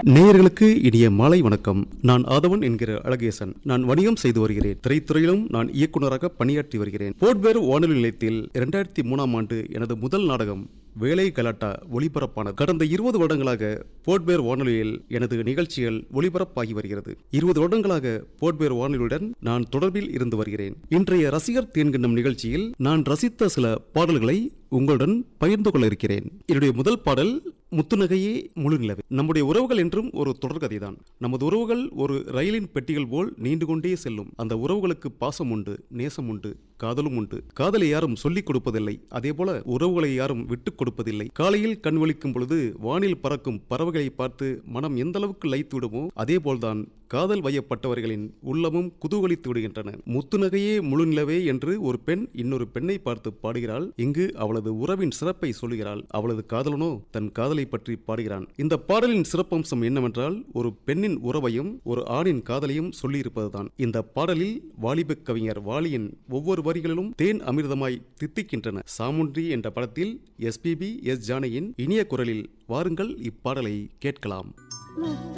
நேயர்களுக்கு இனிய மாலை வணக்கம் நான் ஆதவன் என்கிற அழகேசன் நான் வணிகம் செய்து வருகிறேன் திரைத்துறையிலும் நான் இயக்குனராக பணியாற்றி வருகிறேன் போர்ட்வேர் வானொலி நிலையத்தில் இரண்டாயிரத்தி மூணாம் ஆண்டு எனது முதல் நாடகம் வேலை கலாட்டா ஒளிபரப்பானது கடந்த இருபது வருடங்களாக போர்ட்வேர் வானொலியில் எனது நிகழ்ச்சிகள் ஒளிபரப்பாகி வருகிறது இருபது வருடங்களாக போர்ட்வேர் வானொலியுடன் நான் தொடர்பில் இருந்து வருகிறேன் இன்றைய ரசிகர் தேன்கின்னம் நிகழ்ச்சியில் நான் ரசித்த சில பாடல்களை உங்களுடன் பகிர்ந்து கொள்ள இருக்கிறேன் என்னுடைய முதல் பாடல் முத்துநகையே முழு நிலவு நம்முடைய உறவுகள் என்றும் ஒரு தொடர்கதைதான் நமது உறவுகள் ஒரு ரயிலின் பெட்டிகள் போல் நீண்டு கொண்டே செல்லும் அந்த உறவுகளுக்கு பாசம் உண்டு நேசம் உண்டு காதலும் உண்டு காதலை யாரும் சொல்லிக் கொடுப்பதில்லை அதே போல உறவுகளை யாரும் விட்டுக் கொடுப்பதில்லை காலையில் கண் விழிக்கும் பொழுது வானில் பறக்கும் பறவைகளை பார்த்து மனம் எந்த அளவுக்கு லைத்து விடுமோ அதே போல்தான் காதல் வயப்பட்டவர்களின் உள்ளமும் குதூகலித்து விடுகின்றன முத்துநகையே முழு நிலவே என்று ஒரு பெண் இன்னொரு பெண்ணை பார்த்து பாடுகிறாள் இங்கு அவளது உறவின் சிறப்பை சொல்லுகிறாள் அவளது காதலனோ தன் காதலை பற்றி பாடுகிறான் இந்த பாடலின் சிறப்பம்சம் என்னவென்றால் ஒரு பெண்ணின் உறவையும் ஒரு ஆணின் காதலையும் சொல்லியிருப்பதுதான் இந்த பாடலில் வாலிப கவிஞர் வாலியின் ஒவ்வொரு வரிகளிலும் தேன் அமிர்தமாய் தித்திக்கின்றன சாமுண்டி என்ற படத்தில் எஸ்பிபி எஸ் ஜானகியின் இனிய குரலில் வாருங்கள் இப்பாடலை கேட்கலாம்